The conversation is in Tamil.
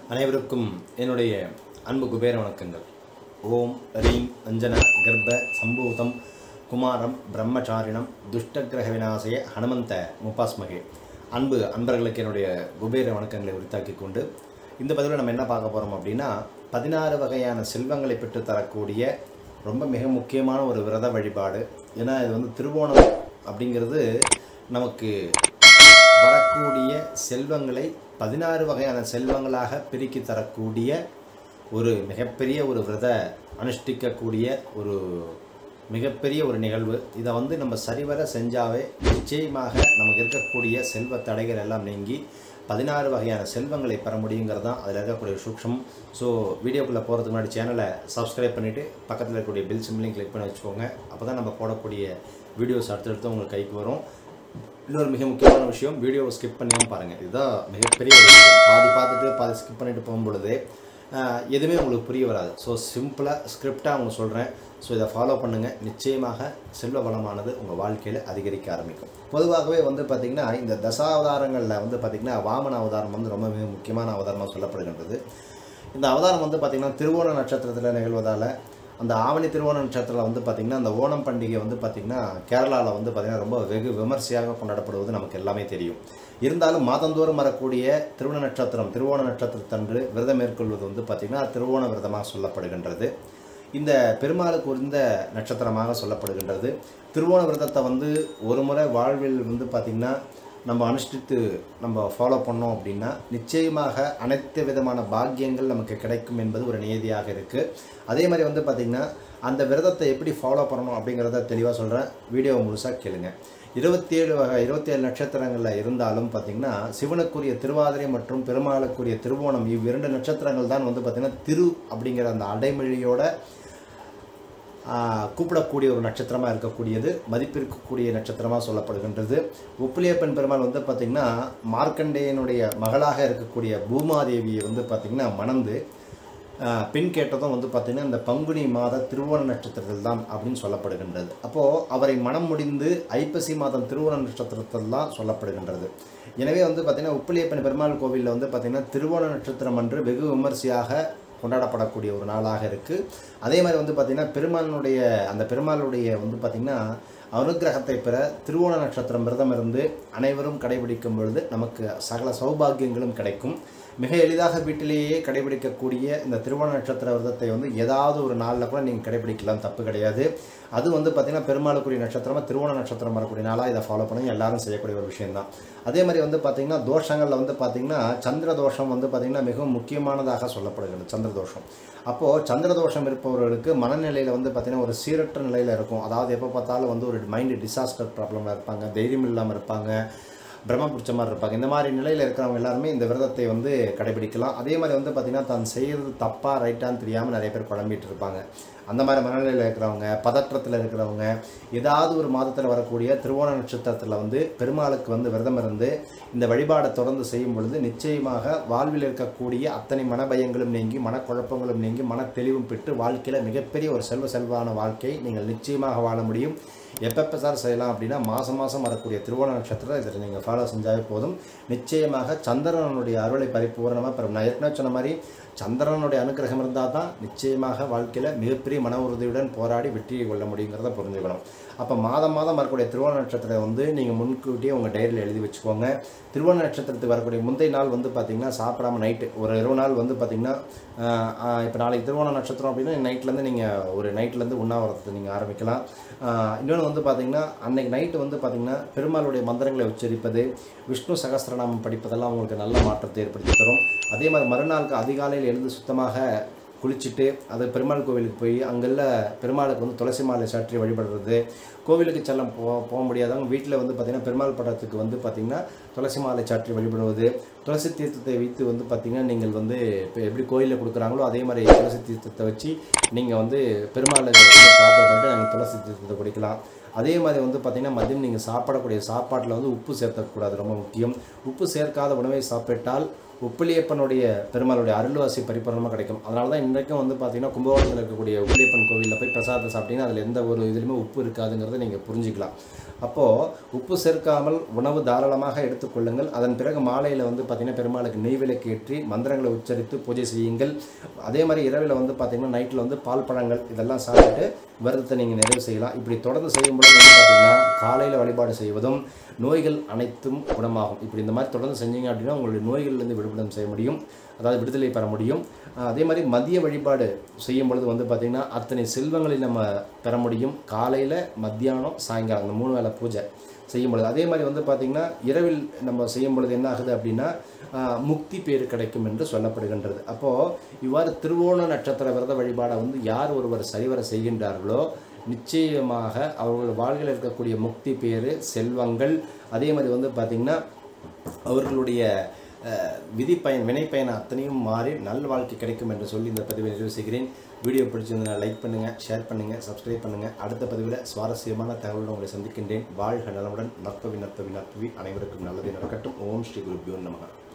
அனைவருக்கும் என்னுடைய அன்பு குபேர வணக்கங்கள் ஓம் ரீம் அஞ்சன கர்ப்ப சம்பூதம் குமாரம் பிரம்மச்சாரிணம் துஷ்டகிரக விநாசய ஹனுமந்த முப்பாஸ்மகே அன்பு அன்பர்களுக்கு என்னுடைய குபேர வணக்கங்களை உரித்தாக்கி கொண்டு இந்த பதிவில் நம்ம என்ன பார்க்க போகிறோம் அப்படின்னா பதினாறு வகையான செல்வங்களை பெற்று தரக்கூடிய ரொம்ப மிக முக்கியமான ஒரு விரத வழிபாடு ஏன்னா இது வந்து திருவோணம் அப்படிங்கிறது நமக்கு வரக்கூடிய செல்வங்களை பதினாறு வகையான செல்வங்களாக பிரிக்கி தரக்கூடிய ஒரு மிகப்பெரிய ஒரு விரத அனுஷ்டிக்கக்கூடிய ஒரு மிகப்பெரிய ஒரு நிகழ்வு இதை வந்து நம்ம சரிவர செஞ்சாவே நிச்சயமாக நமக்கு இருக்கக்கூடிய செல்வ தடைகள் எல்லாம் நீங்கி பதினாறு வகையான செல்வங்களை பெற முடியுங்கிறது தான் அதில் இருக்கக்கூடிய சூக்ஷம் ஸோ வீடியோக்குள்ளே போகிறதுக்கு முன்னாடி சேனலை சப்ஸ்கிரைப் பண்ணிவிட்டு பக்கத்தில் இருக்கக்கூடிய பில் சிம்லையும் கிளிக் பண்ணி வச்சுக்கோங்க அப்போ தான் நம்ம போடக்கூடிய வீடியோஸ் அடுத்தடுத்து உங்களுக்கு கைக்கு வரும் இன்னொரு மிக முக்கியமான விஷயம் வீடியோவை ஸ்கிப் பண்ணாமல் பாருங்கள் இதுதான் மிகப்பெரிய ஒரு விஷயம் பாதி பார்த்துட்டு பாதி ஸ்கிப் பண்ணிட்டு போகும்பொழுது ஆஹ், எதுவுமே உங்களுக்கு புரிய வராது ஸோ சிம்பிளாக ஸ்கிரிப்டாக அவங்க சொல்கிறேன் ஸோ இதை ஃபாலோ பண்ணுங்கள் நிச்சயமாக செல்வ வளமானது உங்கள் வாழ்க்கையில் அதிகரிக்க ஆரம்பிக்கும் பொதுவாகவே வந்து பார்த்திங்கன்னா இந்த தசாவதாரங்களில் வந்து பார்த்திங்கன்னா வாமன அவதாரம் வந்து ரொம்ப மிக முக்கியமான அவதாரமாக சொல்லப்படுகின்றது இந்த அவதாரம் வந்து பார்த்திங்கன்னா திருவோண நட்சத்திரத்தில் நிகழ்வதால் அந்த ஆவணி திருவோண நட்சத்திரத்தில் வந்து பார்த்திங்கன்னா அந்த ஓணம் பண்டிகை வந்து பார்த்திங்கன்னா கேரளாவில் வந்து பார்த்திங்கன்னா ரொம்ப வெகு விமர்சையாக கொண்டாடப்படுவது நமக்கு எல்லாமே தெரியும் இருந்தாலும் மாதந்தோறும் வரக்கூடிய திருவோண நட்சத்திரம் திருவோண நட்சத்திரத்தன்று விரதம் மேற்கொள்வது வந்து பார்த்திங்கன்னா திருவோண விரதமாக சொல்லப்படுகின்றது இந்த பெருமாளுக்கு உரிந்த நட்சத்திரமாக சொல்லப்படுகின்றது திருவோண விரதத்தை வந்து ஒரு முறை வாழ்வில் வந்து பார்த்திங்கன்னா நம்ம அனுஷ்டித்து நம்ம ஃபாலோ பண்ணோம் அப்படின்னா நிச்சயமாக அனைத்து விதமான பாக்கியங்கள் நமக்கு கிடைக்கும் என்பது ஒரு நியதியாக இருக்குது அதே மாதிரி வந்து பார்த்திங்கன்னா அந்த விரதத்தை எப்படி ஃபாலோ பண்ணணும் அப்படிங்கிறத தெளிவாக சொல்கிறேன் வீடியோவை முழுசாக கேளுங்க இருபத்தேழு வகை இருபத்தேழு நட்சத்திரங்களில் இருந்தாலும் பார்த்திங்கன்னா சிவனுக்குரிய திருவாதிரை மற்றும் பெருமாளுக்குரிய திருவோணம் இவ்விரண்டு நட்சத்திரங்கள் தான் வந்து பார்த்திங்கன்னா திரு அப்படிங்கிற அந்த அடைமொழியோட ஆஹ் கூப்பிடக்கூடிய ஒரு நட்சத்திரமாக இருக்கக்கூடியது மதிப்பிருக்கக்கூடிய நட்சத்திரமாக சொல்லப்படுகின்றது உப்பிலியப்பன் பெருமாள் வந்து பார்த்திங்கன்னா மார்க்கண்டேயனுடைய மகளாக இருக்கக்கூடிய பூமாதேவியை வந்து பார்த்திங்கன்னா மணந்து ஆஹ் பெண் கேட்டதும் வந்து பார்த்திங்கன்னா இந்த பங்குனி மாத திருவோண நட்சத்திரத்தில் தான் அப்படின்னு சொல்லப்படுகின்றது அப்போது அவரை மனம் முடிந்து ஐப்பசி மாதம் திருவோண நட்சத்திரத்தில் தான் சொல்லப்படுகின்றது எனவே வந்து பார்த்திங்கன்னா உப்பிலியப்பன் பெருமாள் கோவிலில் வந்து பார்த்திங்கன்னா திருவோண நட்சத்திரம் அன்று வெகு விமர்சையாக கொண்டாடப்படக்கூடிய ஒரு நாளாக இருக்குது அதே மாதிரி வந்து பார்த்திங்கன்னா பெருமாளுடைய அந்த பெருமாளுடைய வந்து பார்த்திங்கன்னா அனுக்கிரகத்தை பெற திருவோண நட்சத்திரம் விரதம் இருந்து அனைவரும் கடைபிடிக்கும் பொழுது நமக்கு சகல சௌபாகியங்களும் கிடைக்கும் மிக எளிதாக வீட்டிலேயே கடைபிடிக்கக்கூடிய இந்த திருவோண நட்சத்திர விரதத்தை வந்து ஏதாவது ஒரு நாளில் கூட நீங்கள் கடைபிடிக்கலாம் தப்பு கிடையாது அது வந்து பார்த்திங்கன்னா பெருமாளுக்குரிய நட்சத்திரமாக திருவோண நட்சத்திரம் வரக்கூடிய நாளாக இதை ஃபாலோ பண்ணுங்க எல்லாரும் செய்யக்கூடிய ஒரு விஷயம்தான் அதே மாதிரி வந்து பார்த்திங்கன்னா தோஷங்களில் வந்து பார்த்திங்கன்னா சந்திர தோஷம் வந்து பார்த்திங்கன்னா மிகவும் முக்கியமானதாக சொல்லப்படுகிறது சந்திர தோஷம் அப்போது சந்திர தோஷம் இருப்பவர்களுக்கு மனநிலையில் வந்து பார்த்திங்கன்னா ஒரு சீரற்ற நிலையில் இருக்கும் அதாவது எப்போ பார்த்தாலும் வந்து ஒரு மைண்டு டிசாஸ்டர் ப்ராப்ளமில் இருப்பாங்க தைரியம் இல்லாமல் இருப்பாங்க பிரம்ம பிடிச்ச மாதிரி இருப்பாங்க இந்த மாதிரி நிலையில் இருக்கிறவங்க எல்லாருமே இந்த விரதத்தை வந்து கடைபிடிக்கலாம் அதே மாதிரி வந்து பார்த்திங்கன்னா தான் செய்கிறது தப்பாக ரைட்டான்னு தெரியாமல் நிறைய பேர் குழம்பிட்டு இருப்பாங்க அந்த மாதிரி மனநிலையில் இருக்கிறவங்க பதற்றத்தில் இருக்கிறவங்க ஏதாவது ஒரு மாதத்தில் வரக்கூடிய திருவோண நட்சத்திரத்தில் வந்து பெருமாளுக்கு வந்து விரதம் இருந்து இந்த வழிபாடை தொடர்ந்து செய்யும் பொழுது நிச்சயமாக வாழ்வில் இருக்கக்கூடிய அத்தனை மனபயங்களும் நீங்கி மனக்குழப்பங்களும் நீங்கி மன தெளிவும் பெற்று வாழ்க்கையில் மிகப்பெரிய ஒரு செல்வ செல்வான வாழ்க்கை நீங்கள் நிச்சயமாக வாழ முடியும் எப்பப்போ சார் செய்யலாம் அப்படின்னா மாதம் மாதம் வரக்கூடிய திருவோண நட்சத்திரம் இதில் நீங்கள் ஃபாலோ செஞ்சாவே போதும் நிச்சயமாக சந்திரனுடைய அருளை பரிபூரணமாக பெறும் நான் ஏற்கனவே சொன்ன மாதிரி சந்திரனுடைய அனுக்கிரகம் இருந்தால் தான் நிச்சயமாக வாழ்க்கையில் மிகப்பெரிய மன உறுதியுடன் போராடி வெற்றியை கொள்ள முடியுங்கிறத புரிஞ்சுக்கணும் அப்போ மாதம் மாதம் வரக்கூடிய திருவோண நட்சத்திரம் வந்து நீங்கள் முன்கூட்டியே உங்கள் டைரியில் எழுதி வச்சுக்கோங்க திருவோண நட்சத்திரத்துக்கு வரக்கூடிய முந்தைய நாள் வந்து பார்த்திங்கன்னா சாப்பிடாம நைட்டு ஒரு இருபது நாள் வந்து பார்த்திங்கன்னா இப்போ நாளைக்கு திருவோண நட்சத்திரம் அப்படின்னா நைட்லேருந்து நீங்கள் ஒரு நைட்லேருந்து உண்ணாவிரதத்தை நீங்கள் ஆரம்பிக்கலாம் இன்னொன்று வந்து பார்த்திங்கன்னா அன்னைக்கு நைட்டு வந்து பார்த்திங்கன்னா பெருமாளுடைய மந்திரங்களை உச்சரிப்பது விஷ்ணு சகஸ்ரநாமம் படிப்பதெல்லாம் உங்களுக்கு நல்ல மாற்றத்தை ஏற்படுத்தி தரும் அதே மாதிரி மறுநாளுக்கு அதிகாலையில் எழுந்து சுத்தமாக குளிச்சுட்டு அது பெருமாள் கோவிலுக்கு போய் அங்குள்ள பெருமாளுக்கு வந்து துளசி மாலை சாற்றி வழிபடுறது கோவிலுக்கு செல்ல போ போக முடியாதவங்க வீட்டில் வந்து பார்த்திங்கன்னா பெருமாள் படத்துக்கு வந்து பார்த்திங்கன்னா துளசி மாலை சாற்றி வழிபடுவது துளசி தீர்த்தத்தை வைத்து வந்து பார்த்திங்கன்னா நீங்கள் வந்து இப்போ எப்படி கோயிலில் கொடுக்குறாங்களோ அதே மாதிரி துளசி தீர்த்தத்தை வச்சு நீங்கள் வந்து பெருமாளை வந்து பிரார்த்தனை பண்ணிட்டு நாங்கள் துளசி தீர்த்தத்தை குடிக்கலாம் அதே மாதிரி வந்து பார்த்திங்கன்னா மதியம் நீங்கள் சாப்பிடக்கூடிய சாப்பாட்டில் வந்து உப்பு சேர்த்தக்கூடாது ரொம்ப முக்கியம் உப்பு சேர்க்காத உணவை சாப்பிட்டால் உப்பிலியப்பனுடைய பெருமாளுடைய அருள்வாசி பரிபூர்ணமாக கிடைக்கும் அதனால தான் இன்றைக்கும் வந்து பார்த்தீங்கன்னா கும்பகோணத்தில் இருக்கக்கூடிய உப்பிலியப்பன் கோவிலில் போய் பிரசாதத்தை சாப்பிட்டீங்கன்னா அதில் எந்த ஒரு இதுலையுமே உப்பு இருக்காதுங்கிறத நீங்கள் புரிஞ்சுக்கலாம் அப்போது உப்பு சேர்க்காமல் உணவு தாராளமாக எடுத்துக்கொள்ளுங்கள் அதன் பிறகு மாலையில் வந்து பார்த்தீங்கன்னா பெருமாளுக்கு நெய் விளக்கு ஏற்றி மந்திரங்களை உச்சரித்து பூஜை செய்யுங்கள் அதே மாதிரி இரவில் வந்து பார்த்தீங்கன்னா நைட்டில் வந்து பால் பழங்கள் இதெல்லாம் சாப்பிட்டு விரதத்தை நீங்கள் நிறைவு செய்யலாம் இப்படி தொடர்ந்து செய்யும்போது வந்து பார்த்தீங்கன்னா காலையில் வழிபாடு செய்வதும் நோய்கள் அனைத்தும் குணமாகும் இப்படி இந்த மாதிரி தொடர்ந்து செஞ்சீங்க அப்படின்னா உங்களுடைய நோய்கள்லேருந்து விடுபடம் செய்ய முடியும் அதாவது விடுதலை பெற முடியும் அஹ் அதே மாதிரி மதிய வழிபாடு செய்யும் பொழுது வந்து பார்த்திங்கன்னா அத்தனை செல்வங்களை நம்ம பெற முடியும் காலையில் மத்தியானம் சாயங்காலம் இந்த மூணு வேளை பூஜை செய்யும் பொழுது அதே மாதிரி வந்து பார்த்திங்கன்னா இரவில் நம்ம செய்யும் பொழுது என்ன ஆகுது அப்படின்னா ஆஹ் முக்தி பேர் கிடைக்கும் என்று சொல்லப்படுகின்றது அப்போது இவ்வாறு திருவோண நட்சத்திர விரத வழிபாடை வந்து யார் ஒருவர் சரிவர செய்கின்றார்களோ நிச்சயமாக அவர்கள் வாழ்க்கையில் இருக்கக்கூடிய முக்தி பேர் செல்வங்கள் அதே மாதிரி வந்து பார்த்திங்கன்னா அவர்களுடைய அஹ், விதி பயன் வினை பயன் அத்தனையும் மாறி நல் வாழ்க்கை கிடைக்கும் என்று சொல்லி இந்த பதிவை நிறைவு செய்கிறேன் வீடியோ பிடிச்சிருந்தா லைக் பண்ணுங்கள் ஷேர் பண்ணுங்கள் சப்ஸ்கிரைப் பண்ணுங்கள் அடுத்த பதிவில் சுவாரஸ்யமான தகவலுடன் உங்களை சந்திக்கின்றேன் வாழ்க நலமுடன் நற்பவி நற்பவி நற்பவி அனைவருக்கும் நல்லதே நடக்கட்டும் ஓம் ஸ்ரீ குருபியோ நமகா